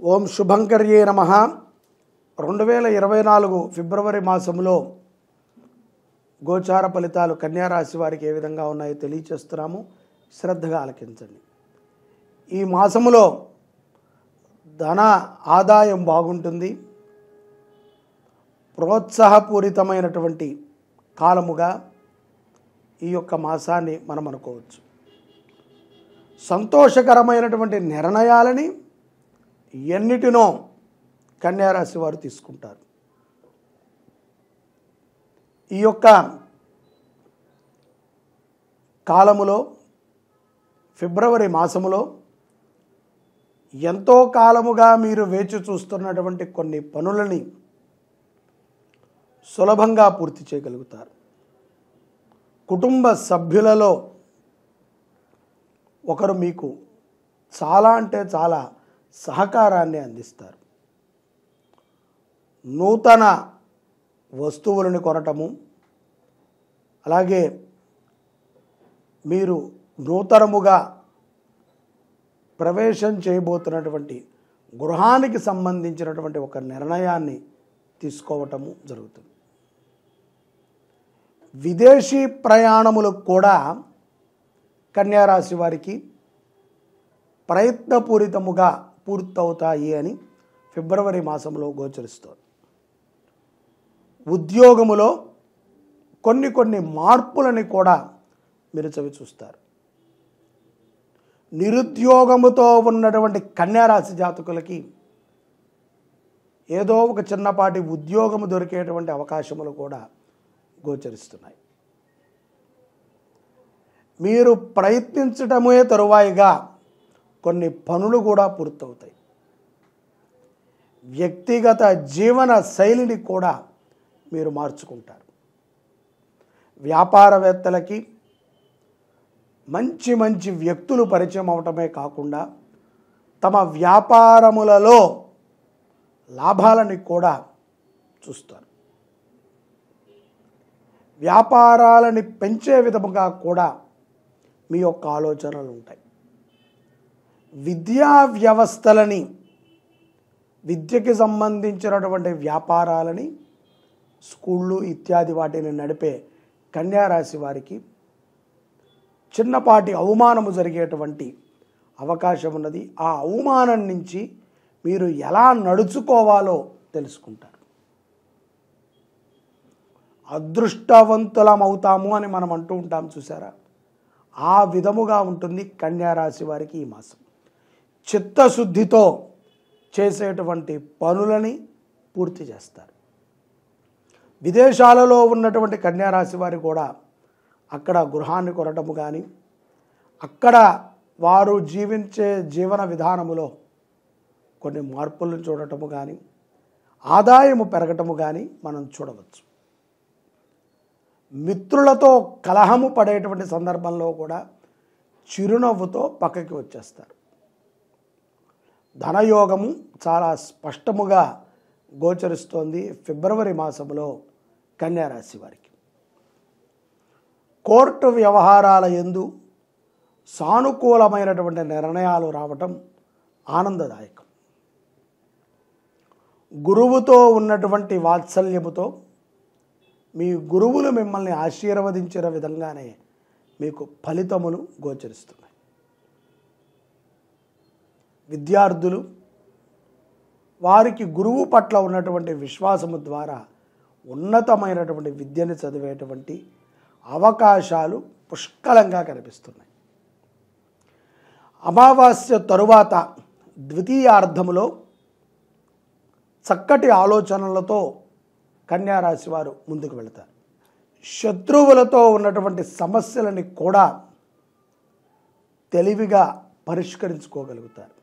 ఓం శుభంకర్యే నమ రెండు వేల ఇరవై నాలుగు ఫిబ్రవరి మాసంలో గోచార ఫలితాలు కన్యారాశి వారికి ఏ విధంగా ఉన్నాయో తెలియచేస్తున్నాము శ్రద్ధగా ఆలకించండి ఈ మాసములో ధన ఆదాయం బాగుంటుంది ప్రోత్సాహపూరితమైనటువంటి కాలముగా ఈ యొక్క మాసాన్ని మనం అనుకోవచ్చు సంతోషకరమైనటువంటి నిర్ణయాలని ఎన్నిటినో కన్యారాశి వారు తీసుకుంటారు ఈ యొక్క కాలములో ఫిబ్రవరి మాసములో ఎంతో కాలముగా మీరు వేచి చూస్తున్నటువంటి కొన్ని పనులని సులభంగా పూర్తి చేయగలుగుతారు కుటుంబ సభ్యులలో ఒకరు మీకు చాలా అంటే చాలా సహకారాన్ని అందిస్తారు నూతన వస్తువులను కొనటము అలాగే మీరు నూతనముగా ప్రవేశం చేయబోతున్నటువంటి గృహానికి సంబంధించినటువంటి ఒక నిర్ణయాన్ని తీసుకోవటము జరుగుతుంది విదేశీ ప్రయాణములకు కూడా కన్యారాశి వారికి ప్రయత్నపూరితముగా పూర్తవుతాయి అని ఫిబ్రవరి మాసంలో గోచరిస్తోంది ఉద్యోగములో కొన్ని కొన్ని మార్పులని కూడా మీరు చవి చూస్తారు నిరుద్యోగముతో ఉన్నటువంటి కన్యారాశి జాతకులకి ఏదో ఒక చిన్నపాటి ఉద్యోగము దొరికేటువంటి అవకాశములు కూడా గోచరిస్తున్నాయి మీరు ప్రయత్నించటమే తరువాయిగా కొన్ని పనులు కూడా పూర్తవుతాయి వ్యక్తిగత జీవన శైలిని కూడా మీరు మార్చుకుంటారు వ్యాపారవేత్తలకి మంచి మంచి వ్యక్తులు పరిచయం అవటమే కాకుండా తమ వ్యాపారములలో లాభాలని కూడా చూస్తారు వ్యాపారాలని పెంచే విధముగా కూడా మీ యొక్క ఆలోచనలు ఉంటాయి విద్యా వ్యవస్థలని విద్యకి సంబంధించినటువంటి వ్యాపారాలని స్కూళ్ళు ఇత్యాది వాటిని నడిపే కన్యారాశి వారికి చిన్నపాటి అవమానము జరిగేటువంటి అవకాశం ఉన్నది ఆ అవమానం నుంచి మీరు ఎలా నడుచుకోవాలో తెలుసుకుంటారు అదృష్టవంతులమవుతాము అని మనం అంటూ ఉంటాం చూసారా ఆ విధముగా ఉంటుంది కన్యారాశి వారికి ఈ మాసం చిత్తశుద్ధితో చేసేటువంటి పనులని పూర్తి చేస్తారు విదేశాలలో ఉన్నటువంటి కన్యారాశి వారు కూడా అక్కడ గృహాన్ని కొనటము కానీ అక్కడ వారు జీవించే జీవన విధానములో కొన్ని మార్పులను చూడటము కానీ ఆదాయము పెరగటము కానీ మనం చూడవచ్చు మిత్రులతో కలహము పడేటువంటి సందర్భంలో కూడా చిరునవ్వుతో పక్కకి వచ్చేస్తారు ధనయోగము చాలా స్పష్టముగా గోచరిస్తోంది ఫిబ్రవరి మాసంలో కన్యారాశి వారికి కోర్టు వ్యవహారాల ఎందు సానుకూలమైనటువంటి నిర్ణయాలు రావటం ఆనందదాయకం గురువుతో ఉన్నటువంటి వాత్సల్యముతో మీ గురువులు మిమ్మల్ని ఆశీర్వదించిన విధంగానే మీకు ఫలితములు గోచరిస్తున్నాయి విద్యార్థులు వారికి గురువు పట్ల ఉన్నటువంటి విశ్వాసము ద్వారా ఉన్నతమైనటువంటి విద్యను చదివేటువంటి అవకాశాలు పుష్కలంగా కనిపిస్తున్నాయి అమావాస్య తరువాత ద్వితీయార్థములో చక్కటి ఆలోచనలతో కన్యారాశి వారు ముందుకు వెళతారు శత్రువులతో ఉన్నటువంటి సమస్యలని కూడా తెలివిగా పరిష్కరించుకోగలుగుతారు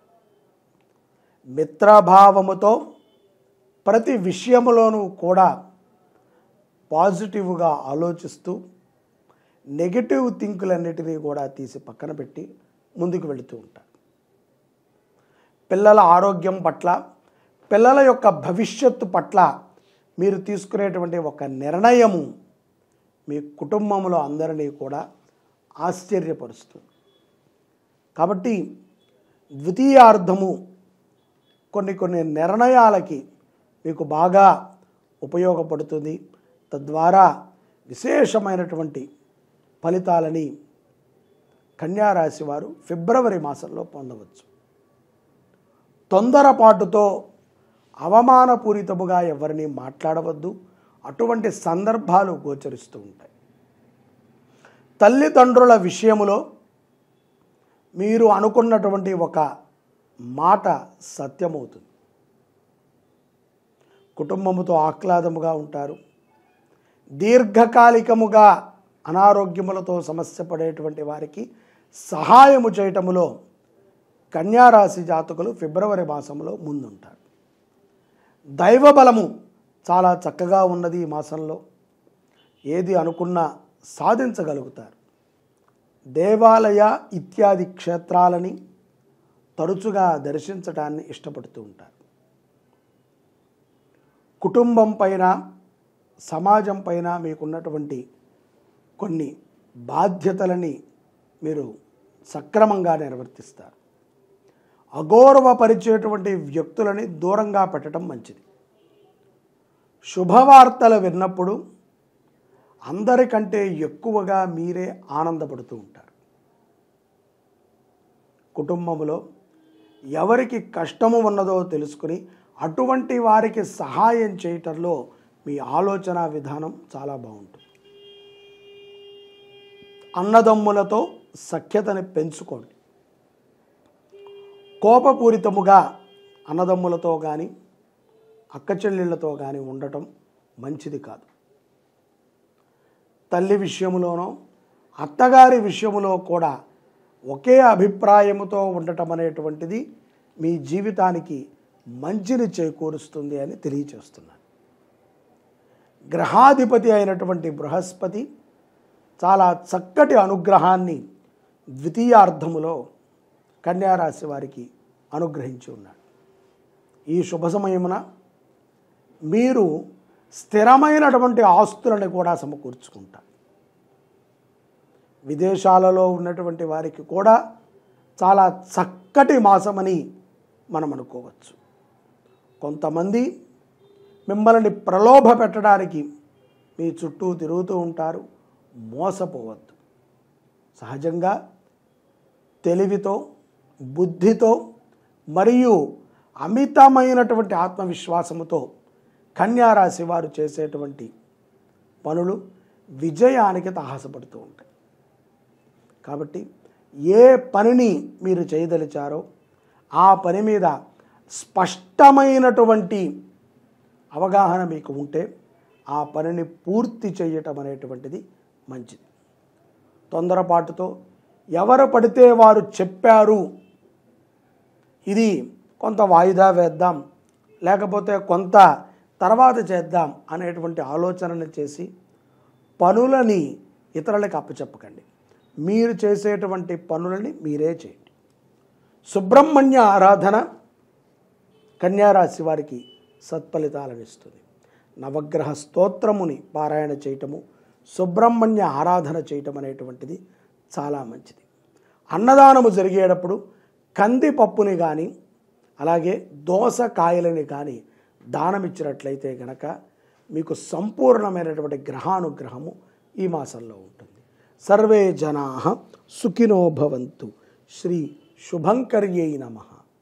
మిత్రభావముతో ప్రతి విషయములోనూ కూడా పాజిటివ్గా ఆలోచిస్తూ నెగిటివ్ థింకులన్నిటినీ కూడా తీసి పక్కన పెట్టి ముందుకు వెళుతూ ఉంటారు పిల్లల ఆరోగ్యం పట్ల పిల్లల యొక్క భవిష్యత్తు పట్ల మీరు తీసుకునేటువంటి ఒక నిర్ణయము మీ కుటుంబంలో అందరినీ కూడా ఆశ్చర్యపరుస్తుంది కాబట్టి ద్వితీయార్థము కొన్ని కొన్ని నిర్ణయాలకి మీకు బాగా ఉపయోగపడుతుంది తద్వారా విశేషమైనటువంటి ఫలితాలని కన్యారాశి వారు ఫిబ్రవరి మాసంలో పొందవచ్చు తొందరపాటుతో అవమానపూరితముగా ఎవరిని మాట్లాడవద్దు అటువంటి సందర్భాలు గోచరిస్తూ ఉంటాయి తల్లిదండ్రుల విషయములో మీరు అనుకున్నటువంటి ఒక మాట సత్యమవుతుంది కుటుంబముతో ఆహ్లాదముగా ఉంటారు దీర్ఘకాలికముగా అనారోగ్యములతో సమస్య పడేటువంటి వారికి సహాయము చేయటములో కన్యారాశి జాతకులు ఫిబ్రవరి మాసంలో ముందుంటారు దైవబలము చాలా చక్కగా ఉన్నది ఈ మాసంలో ఏది అనుకున్నా సాధించగలుగుతారు దేవాలయ ఇత్యాది క్షేత్రాలని తరచుగా దర్శించటాన్ని ఇష్టపడుతూ ఉంటారు కుటుంబం పైన సమాజం పైన మీకున్నటువంటి కొన్ని బాధ్యతలని మీరు సక్రమంగా నిర్వర్తిస్తారు అగౌరవపరిచేటువంటి వ్యక్తులని దూరంగా పెట్టడం మంచిది శుభవార్తలు విన్నప్పుడు అందరికంటే ఎక్కువగా మీరే ఆనందపడుతూ ఉంటారు కుటుంబంలో ఎవరికి కష్టము ఉన్నదో తెలుసుకుని అటువంటి వారికి సహాయం చేయటంలో మీ ఆలోచన విధానం చాలా బాగుంటుంది అన్నదమ్ములతో సఖ్యతని పెంచుకోండి కోపపూరితముగా అన్నదమ్ములతో కానీ అక్క చెల్లెళ్ళతో కానీ ఉండటం మంచిది కాదు తల్లి విషయములోనో అత్తగారి విషయములో కూడా ఒకే అభిప్రాయముతో ఉండటం అనేటువంటిది మీ జీవితానికి మంచిని చేకూరుస్తుంది అని తెలియచేస్తున్నాను గ్రహాధిపతి అయినటువంటి బృహస్పతి చాలా చక్కటి అనుగ్రహాన్ని ద్వితీయార్థములో కన్యారాశి వారికి అనుగ్రహించి ఉన్నాడు ఈ శుభ సమయమున మీరు స్థిరమైనటువంటి ఆస్తులను కూడా సమకూర్చుకుంటారు విదేశాలలో ఉన్నటువంటి వారికి కూడా చాలా చక్కటి మాసమని మనం అనుకోవచ్చు కొంతమంది మిమ్మల్ని ప్రలోభ పెట్టడానికి మీ చుట్టూ తిరుగుతూ ఉంటారు మోసపోవద్దు సహజంగా తెలివితో బుద్ధితో మరియు అమితమైనటువంటి ఆత్మవిశ్వాసముతో కన్యారాశి వారు చేసేటువంటి పనులు విజయానికి తాహసపడుతూ ఉంటాయి కాబట్టి ఏ పనిని మీరు చేయదలిచారో ఆ పని మీద స్పష్టమైనటువంటి అవగాహన మీకు ఉంటే ఆ పనిని పూర్తి చేయటం అనేటువంటిది మంచిది తొందరపాటుతో ఎవరు పడితే వారు చెప్పారు ఇది కొంత వాయిదా వేద్దాం లేకపోతే కొంత తర్వాత చేద్దాం అనేటువంటి ఆలోచనను చేసి పనులని ఇతరులకు అప్పచెప్పకండి మీరు చేసేటువంటి పనులని మీరే చేయండి సుబ్రహ్మణ్య ఆరాధన కన్యారాశి వారికి సత్ఫలితాలను ఇస్తుంది నవగ్రహ స్తోత్రముని పారాయణ చేయటము సుబ్రహ్మణ్య ఆరాధన చేయటం అనేటువంటిది చాలా మంచిది అన్నదానము జరిగేటప్పుడు కందిపప్పుని కానీ అలాగే దోసకాయలని కానీ దానం ఇచ్చినట్లయితే గనక మీకు సంపూర్ణమైనటువంటి గ్రహానుగ్రహము ఈ మాసంలో ఉంటుంది సర్వే జనా సుఖినో భవంతు శ్రీ శుభంకర్యై నమ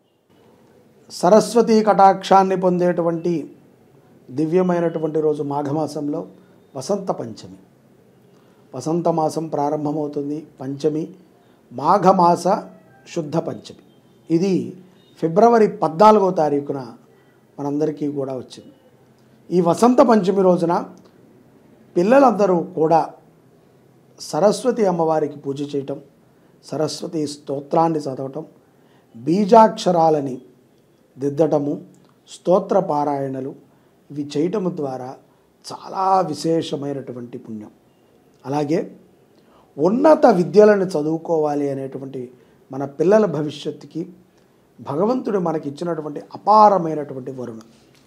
సరస్వతీ కటాక్షాన్ని పొందేటువంటి దివ్యమైనటువంటి రోజు మాఘమాసంలో వసంత పంచమి వసంత మాసం ప్రారంభమవుతుంది పంచమి మాఘమాస శుద్ధ పంచమి ఇది ఫిబ్రవరి పద్నాలుగో తారీఖున మనందరికీ కూడా వచ్చింది ఈ వసంత పంచమి రోజున పిల్లలందరూ కూడా సరస్వతి అమ్మవారికి పూజ చేయటం సరస్వతి స్తోత్రాన్ని చదవటం బీజాక్షరాలని దిద్దటము స్తోత్ర పారాయణలు ఇవి చేయటము ద్వారా చాలా విశేషమైనటువంటి పుణ్యం అలాగే ఉన్నత విద్యలను చదువుకోవాలి అనేటువంటి మన పిల్లల భవిష్యత్తుకి భగవంతుడు మనకి ఇచ్చినటువంటి అపారమైనటువంటి వరుణ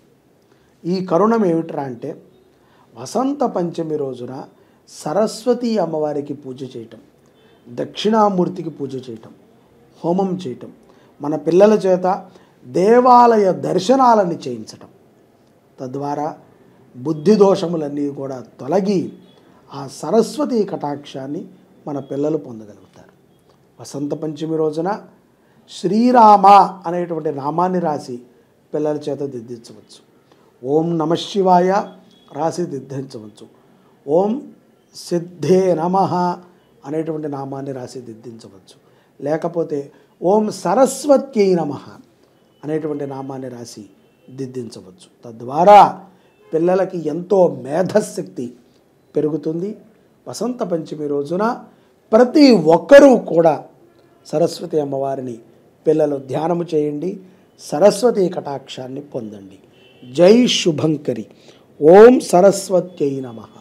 ఈ కరుణం ఏమిట్రా అంటే వసంత పంచమి రోజున సరస్వతి అమ్మవారికి పూజ చేయటం దక్షిణామూర్తికి పూజ చేయటం హోమం చేయటం మన పిల్లల చేత దేవాలయ దర్శనాలని చేయించటం తద్వారా బుద్ధి దోషములన్నీ కూడా తొలగి ఆ సరస్వతి కటాక్షాన్ని మన పిల్లలు పొందగలుగుతారు వసంత పంచమి రోజున శ్రీరామ అనేటువంటి నామాన్ని రాసి పిల్లల చేత దిద్దించవచ్చు ఓం నమ శివాయ రాసి దిద్దించవచ్చు ఓం సిద్ధే నమ అనేటువంటి నామాన్ని రాసి దిద్దించవచ్చు లేకపోతే ఓం సరస్వత్యై నమ అనేటువంటి నామాన్ని రాసి దిద్దించవచ్చు తద్వారా పిల్లలకి ఎంతో మేధశక్తి పెరుగుతుంది వసంత పంచమి రోజున ప్రతి ఒక్కరూ కూడా సరస్వతి అమ్మవారిని పిల్లలు ధ్యానము చేయండి సరస్వతి కటాక్షాన్ని పొందండి జై శుభంకరి ఓం సరస్వత్యై నమః